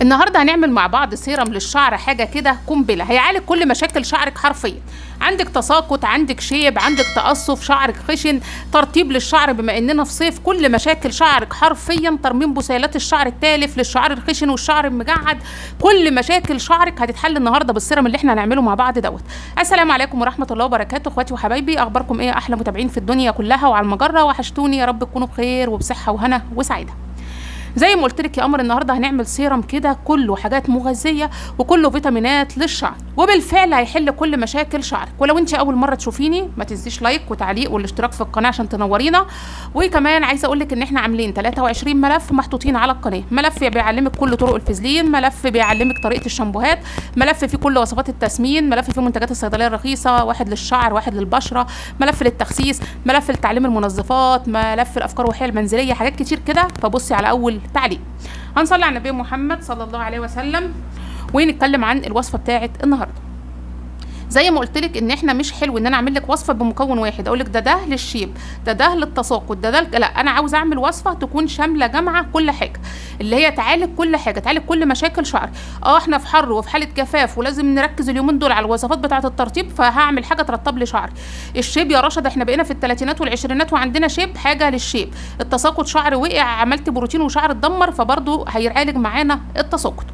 النهارده هنعمل مع بعض سيرم للشعر حاجه كده قنبله هيعالج كل مشاكل شعرك حرفيا عندك تساقط عندك شيب عندك تقصف شعرك خشن ترطيب للشعر بما اننا في صيف كل مشاكل شعرك حرفيا ترميم بسيلات الشعر التالف للشعر الخشن والشعر المجعد كل مشاكل شعرك هتتحل النهارده بالسيرم اللي احنا هنعمله مع بعض دوت السلام عليكم ورحمه الله وبركاته اخواتي وحبايبي اخباركم ايه احلى متابعين في الدنيا كلها وعلى المجره وحشتوني يا رب تكونوا بخير وبصحه وهنا وسعاده زي ما قلت لك يا قمر النهارده هنعمل سيرم كده كله حاجات مغذيه وكله فيتامينات للشعر وبالفعل هيحل كل مشاكل شعرك ولو انت اول مره تشوفيني ما تنسيش لايك وتعليق والاشتراك في القناه عشان تنورينا وكمان عايزه اقول لك ان احنا عاملين 23 ملف محطوطين على القناه ملف بيعلمك كل طرق الفازلين ملف بيعلمك طريقه الشامبوهات ملف فيه كل وصفات التسمين ملف فيه منتجات الصيدليه الرخيصه واحد للشعر واحد للبشره ملف للتخسيس ملف لتعليم المنظفات ملف الافكار والحيل المنزليه حاجات كتير كده فبصي على اول تعليق هنصلي على النبي محمد صلى الله عليه وسلم ونتكلم عن الوصفه بتاعه النهارده زي ما قلت لك ان احنا مش حلو ان انا اعمل لك وصفه بمكون واحد اقول لك ده ده للشيب ده ده للتساقط ده ده لا انا عاوز اعمل وصفه تكون شامله جامعه كل حاجه اللي هي تعالج كل حاجه تعالج كل مشاكل شعر اه احنا في حر وفي حاله جفاف ولازم نركز اليومين دول على الوصفات بتاعه الترطيب فهعمل حاجه ترطب لي شعري الشيب يا رشا ده احنا بقينا في الثلاثينات والعشرينات وعندنا شيب حاجه للشيب التساقط شعر وقع عملت بروتين وشعر اتدمر فبرضه هيعالج معانا التساقط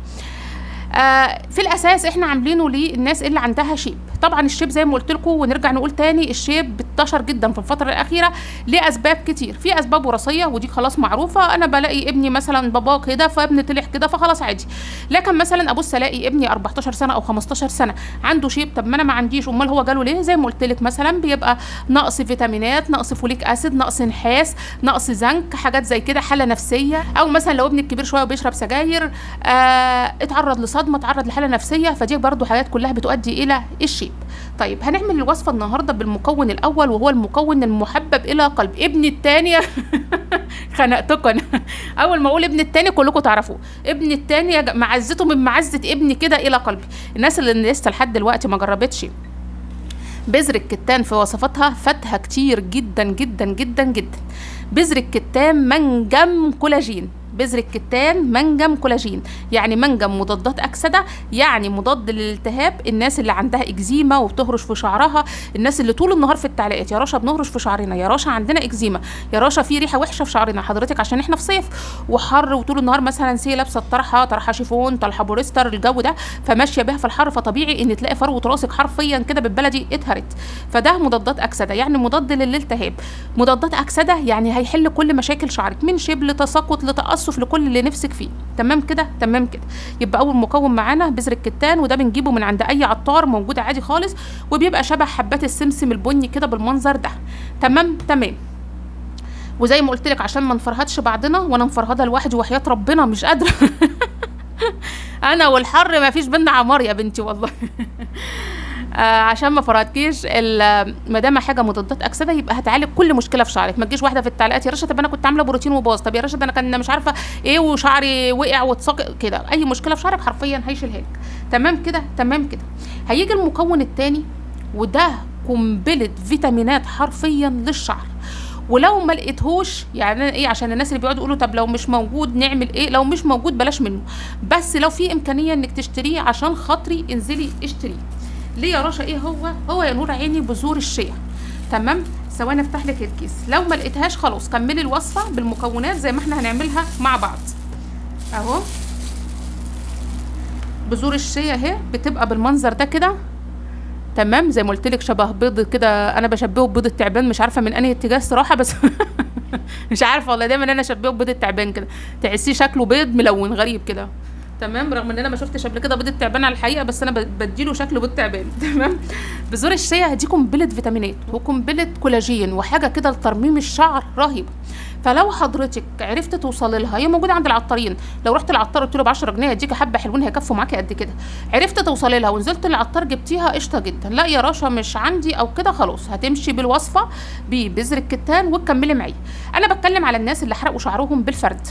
آه في الاساس احنا عاملينه للناس اللي عندها شيب طبعا الشيب زي ما قلت لكم ونرجع نقول تاني الشيب انتشر جدا في الفتره الاخيره لاسباب كتير في اسباب وراثيه ودي خلاص معروفه انا بلاقي ابني مثلا باباه كده فابني طلع كده فخلاص عادي لكن مثلا ابص الاقي ابني 14 سنه او 15 سنه عنده شيب طب ما انا ما عنديش امال هو جاله ليه زي ما قلت لك مثلا بيبقى نقص فيتامينات نقص فوليك اسيد نقص نحاس نقص زنك حاجات زي كده حاله نفسيه او مثلا لو ابنك كبير شويه وبيشرب سجاير آه اتعرض لصدمه اتعرض لحاله نفسيه فدي برضو حاجات كلها بتؤدي الى الشيب طيب هنعمل الوصفه النهارده بالمكون الاول وهو المكون المحبب الى قلب ابني الثاني خنقتكم اول ما اقول ابن الثاني كلكم تعرفوه ابن الثاني معزته من معزه ابني كده الى قلبي الناس اللي لسه لحد دلوقتي ما جربتش بذر الكتان في وصفاتها فاتها كتير جدا جدا جدا جدا بذر الكتان منجم كولاجين بذر الكتان منجم كولاجين يعني منجم مضادات اكسده يعني مضاد للالتهاب الناس اللي عندها اكزيما وبتهرش في شعرها الناس اللي طول النهار في التعليقات يا رشا بنهرش في شعرنا يا رشا عندنا اكزيما يا رشا في ريحه وحشه في شعرنا حضرتك عشان احنا في صيف وحر وطول النهار مثلا سي لابسه الطرحه طرحه شيفون طرحه بوليستر الجو ده فماشيه بيها في الحر فطبيعي ان تلاقي فروه راسك حرفيا كده بالبلدي اتهرت فده مضادات اكسده يعني مضاد للالتهاب مضادات اكسده يعني هيحل كل مشاكل شعرك من شبل لتساقط لتقصف تقصف لكل اللي نفسك فيه تمام كده تمام كده يبقى اول مكون معانا بذر الكتان وده بنجيبه من عند اي عطار موجود عادي خالص وبيبقى شبه حبات السمسم البني كده بالمنظر ده تمام تمام وزي ما قلت لك عشان ما نفرهدش بعضنا وانا مفرهده لوحدي وحياه ربنا مش قادره انا والحر ما فيش بينا عمار يا بنتي والله آه عشان ما فرضكيش ما دام حاجه مضادات اكسده يبقى هتعالج كل مشكله في شعرك ما تجيش واحده في التعليقات يا رشا طب انا كنت عامله بروتين وباظ طب يا رشا ده انا كان مش عارفه ايه وشعري وقع واتساق كده اي مشكله في شعرك حرفيا هيشيلها لك تمام كده تمام كده هيجي المكون الثاني وده قنبله فيتامينات حرفيا للشعر ولو ما لقيتهوش يعني ايه عشان الناس اللي بيقعدوا يقولوا طب لو مش موجود نعمل ايه لو مش موجود بلاش منه بس لو في امكانيه انك تشتريه عشان خاطري انزلي اشتريه ليه يا رشا ايه هو هو يا نور عيني بذور الشيا تمام ثواني افتح لك الكيس لو ما لقيتهاش خلاص كملي الوصفه بالمكونات زي ما احنا هنعملها مع بعض اهو بذور الشيا اهي بتبقى بالمنظر ده كده تمام زي ما قلت لك شبه بيض كده انا بشبهه ببيض التعبان مش عارفه من انهي اتجاه الصراحه بس مش عارفه والله دايما انا شبهه ببيض التعبان كده تحسيه شكله بيض ملون غريب كده تمام رغم ان انا ما شفتش قبل كده بيض التعبان على الحقيقه بس انا بديله شكل بيض تعبان تمام بذور الشيا دي قنبله فيتامينات وقنبله كولاجين وحاجه كده لترميم الشعر رهيبه فلو حضرتك عرفت توصلي لها هي موجوده عند العطارين لو رحت العطار قلت له ب 10 جنيه هديكي حبه حلوين هيكفوا معاكي قد كده عرفت توصلي لها ونزلت العطار جبتيها قشطه جدا لا يا رشا مش عندي او كده خلاص هتمشي بالوصفه ببذر الكتان وتكملي معايا انا بتكلم على الناس اللي حرقوا شعرهم بالفرد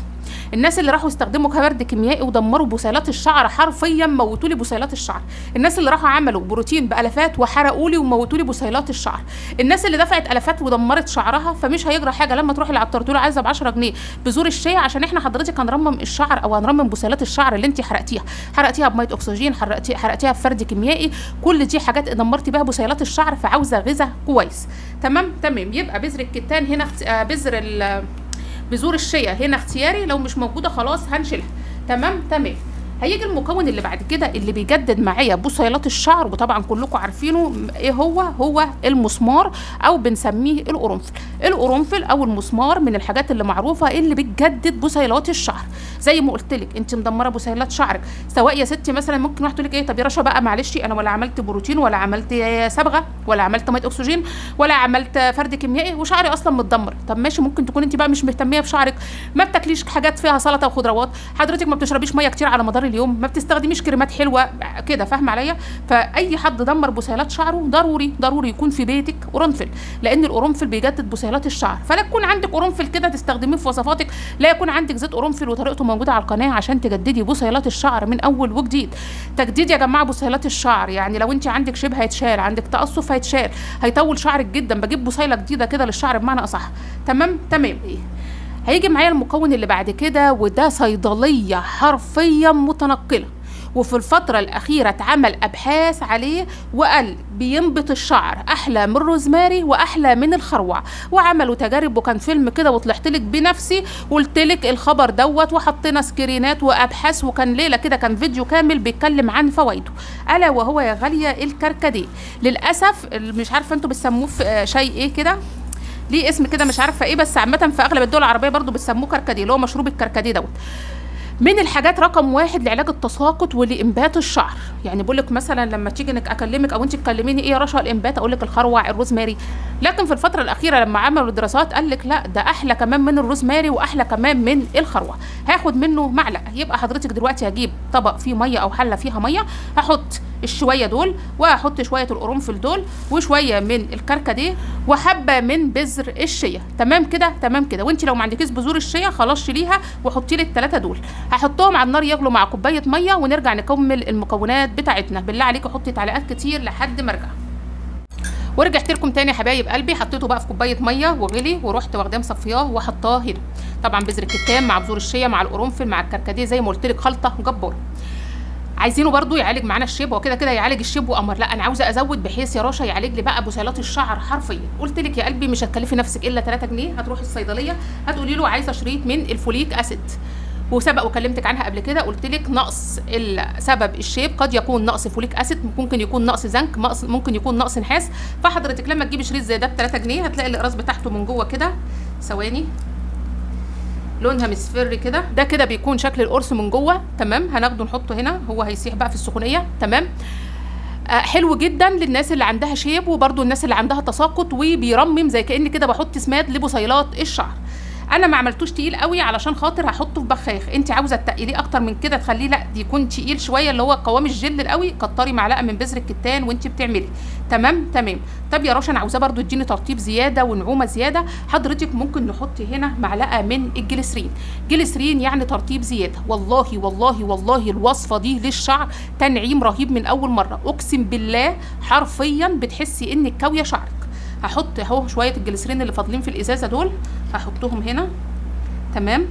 الناس اللي راحوا يستخدموا كبرد كيميائي ودمروا بصيلات الشعر حرفيا موتوا لي بصيلات الشعر الناس اللي راحوا عملوا بروتين بالافات وحرقوا لي وموتوا لي بصيلات الشعر الناس اللي دفعت الافات ودمرت شعرها فمش هيجرى حاجه لما تروحي للعطار تقولي عايزه ب 10 جنيه بذور الشيا عشان احنا حضرتك هنرمم الشعر او هنرمم بصيلات الشعر اللي انت حرقتيها حرقتيها بميه اكسجين حرقتيها حرقتيها بفرد كيميائي كل دي حاجات دمرتي بيها بصيلات الشعر فعاوزه غذاء كويس تمام تمام يبقى بذر الكتان هنا اخت- آه، بذر ال- بذور الشيا هنا اختياري لو مش موجوده خلاص هنشيلها تمام تمام هيجي المكون اللي بعد كده اللي بيجدد معايا بصيلات الشعر وطبعا كلكم عارفينه م- ايه هو هو المسمار او بنسميه القرنفل القرنفل او المسمار من الحاجات اللي معروفه اللي بتجدد بصيلات الشعر زي ما قلت لك انت مدمره بصيلات شعرك سواء يا ستي مثلا ممكن واحد تقول لك ايه طب يا رشا بقى معلش انا ولا عملت بروتين ولا عملت صبغه ولا عملت ميه اكسجين ولا عملت فرد كيميائي وشعري اصلا متدمر طب ماشي ممكن تكون انت بقى مش مهتميه بشعرك ما بتاكليش حاجات فيها سلطه وخضروات حضرتك ما بتشربيش ميه كتير على مدار اليوم ما بتستخدميش كريمات حلوه كده فاهمه عليا فاي حد دمر بصيلات شعره ضروري ضروري يكون في بيتك قرنفل لان القرنفل بيجدد بصيلات الشعر فلا تكون عندك قرنفل كده تستخدميه في وصفاتك لا يكون عندك زيت قرنفل وطريقته موجوده على القناه عشان تجددي بصيلات الشعر من اول وجديد تجديد يا جماعه بصيلات الشعر يعني لو انت عندك شبه هيتشال عندك تقصف هيتشال هيطول شعرك جدا بجيب بصيله جديده كده للشعر بمعنى اصح تمام تمام ايه هيجي معايا المكون اللي بعد كده وده صيدليه حرفيا متنقله وفي الفترة الأخيرة اتعمل أبحاث عليه وقال بينبت الشعر أحلى من الروزماري وأحلى من الخروع وعملوا تجارب وكان فيلم كده وطلعت لك بنفسي قلت لك الخبر دوت وحطينا سكرينات وأبحاث وكان ليلة كده كان فيديو كامل بيتكلم عن فوائده ألا وهو يا غالية الكركديه للأسف مش عارفة انتوا بتسموه في آه، شاي ايه كده ليه اسم كده مش عارفه ايه بس عامه في اغلب الدول العربيه برضو بتسموه كركديه اللي هو مشروب الكركديه دوت من الحاجات رقم واحد لعلاج التساقط ولانبات الشعر يعني بقول لك مثلا لما تيجي انك اكلمك او انت تكلميني ايه يا رشا الانبات اقول لك الخروع الروزماري لكن في الفتره الاخيره لما عملوا دراسات قال لك لا ده احلى كمان من الروزماري واحلى كمان من الخروع هاخد منه معلقه يبقى حضرتك دلوقتي هجيب طبق فيه ميه او حله فيها ميه هحط الشويه دول وهحط شويه القرنفل دول وشويه من الكركديه وحبه من بذر الشيا تمام كده تمام كده وانت لو ما عندكيش بذور الشيا خلاص شيليها وحطي لي الثلاثه دول هحطهم على النار يغلوا مع كوبايه ميه ونرجع نكمل المكونات بتاعتنا بالله عليكي حطي تعليقات كتير لحد ما ارجع ورجعت لكم تاني يا حبايب قلبي حطيته بقى في كوبايه ميه وغلي ورحت واخداه مصفياه وحطاه هنا طبعا بذر الكتان مع بذور الشيا مع القرنفل مع الكركديه زي ما قلت لك خلطه جباره عايزينه برضو يعالج معانا الشيب هو كده كده يعالج الشيب وقمر لا انا عاوزه ازود بحيث يا رشا يعالج لي بقى بصيلات الشعر حرفيا قلت لك يا قلبي مش هتكلفي نفسك الا 3 جنيه هتروحي الصيدليه هتقولي له عايزه شريط من الفوليك اسيد وسبق وكلمتك عنها قبل كده قلت لك نقص ال- سبب الشيب قد يكون نقص فوليك اسيد ممكن يكون نقص زنك نقص- ممكن يكون نقص نحاس فحضرتك لما تجيبي شريط زي ده ب 3 جنيه هتلاقي الاقراص بتاعته من جوه كده ثواني لونها مصفر كده ده كده بيكون شكل القرص من جوه تمام هناخده نحطه هنا هو هيسيح بقى في السخونيه تمام آه حلو جدا للناس اللي عندها شيب وبرده الناس اللي عندها تساقط وبيرمم زي كاني كده بحط سماد لبصيلات الشعر انا ما عملتوش تقيل قوي علشان خاطر هحطه في بخاخ انت عاوزه تقليه اكتر من كده تخليه لا دي يكون تقيل شويه اللي هو قوام الجل القوي كتري معلقه من بذر الكتان وانت بتعملي تمام تمام طب يا رشا انا عاوزاه برده يديني ترطيب زياده ونعومه زياده حضرتك ممكن نحط هنا معلقه من الجليسرين جليسرين يعني ترطيب زياده والله والله والله الوصفه دي للشعر تنعيم رهيب من اول مره اقسم بالله حرفيا بتحسي انك كاويه شعرك هحط اهو شويه الجليسرين اللي فاضلين في الازازه دول هحطهم هنا تمام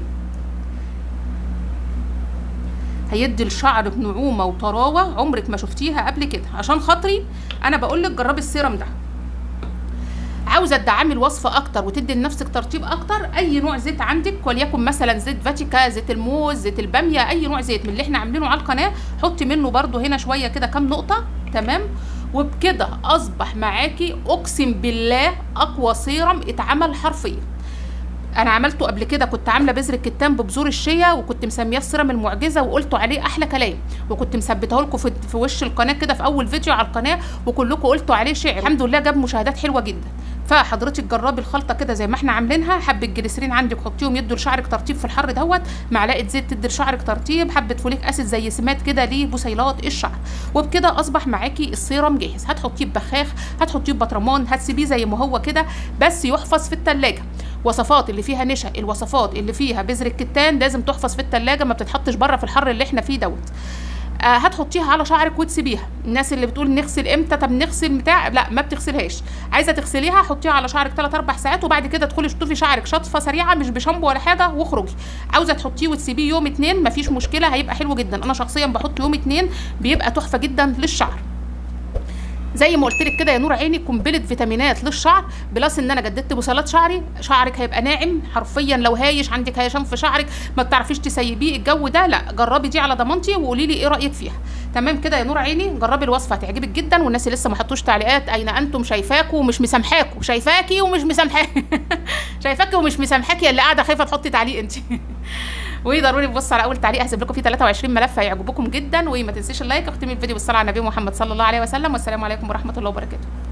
هيدي لشعرك نعومه وطراوه عمرك ما شفتيها قبل كده عشان خاطري انا بقول لك جربي السيرم ده عاوزه تدعمي الوصفه اكتر وتدي لنفسك ترطيب اكتر اي نوع زيت عندك وليكن مثلا زيت فاتيكا زيت الموز زيت الباميه اي نوع زيت من اللي احنا عاملينه على القناه حطي منه برده هنا شويه كده كام نقطه تمام وبكده اصبح معاكي اقسم بالله اقوى سيرم اتعمل حرفيا انا عملته قبل كده كنت عامله بذر الكتان ببذور الشيا وكنت مسمياه السيرم المعجزه وقلتوا عليه احلى كلام وكنت مثبته لكم في, في وش القناه كده في اول فيديو على القناه وكلكم قلتوا عليه شعر الحمد لله جاب مشاهدات حلوه جدا فحضرتك جربي الخلطه كده زي ما احنا عاملينها حبه جليسرين عندك حطيهم يدوا لشعرك ترطيب في الحر دوت معلقه زيت تدي لشعرك ترطيب حبه فوليك اسيد زي سمات كده لبصيلات الشعر وبكده اصبح معاكي السيرم جاهز هتحطيه ببخاخ هتحطيه ببطرمان هتسيبيه زي ما هو كده بس يحفظ في التلاجة وصفات اللي فيها نشا الوصفات اللي فيها بذر الكتان لازم تحفظ في التلاجة ما بتتحطش بره في الحر اللي احنا فيه دوت آه هتحطيها على شعرك وتسيبيها الناس اللي بتقول نغسل امتى طب نغسل بتاع لا ما بتغسلهاش عايزه تغسليها حطيها على شعرك 3 4 ساعات وبعد كده ادخلي شطفي شعرك شطفه سريعه مش بشامبو ولا حاجه واخرجي عاوزه تحطيه وتسيبيه يوم اتنين مفيش مشكله هيبقى حلو جدا انا شخصيا بحط يوم اتنين بيبقى تحفه جدا للشعر زي ما قلت لك كده يا نور عيني قنبله فيتامينات للشعر بلس ان انا جددت بصيلات شعري شعرك هيبقى ناعم حرفيا لو هايش عندك هيشان في شعرك ما بتعرفيش تسيبيه الجو ده لا جربي دي على ضمانتي وقولي لي ايه رايك فيها تمام كده يا نور عيني جربي الوصفه هتعجبك جدا والناس اللي لسه ما حطوش تعليقات اين انتم شايفاكوا ومش مسامحاكوا شايفاكي ومش مسامحاكي شايفاكي ومش مسامحاكي يا اللي قاعده خايفه تحطي تعليق انت وضروري تبصوا على اول تعليق هسيب لكم فيه 23 ملف هيعجبكم جدا وما تنسيش اللايك اختمي الفيديو بالصلاه على النبي محمد صلى الله عليه وسلم والسلام عليكم ورحمه الله وبركاته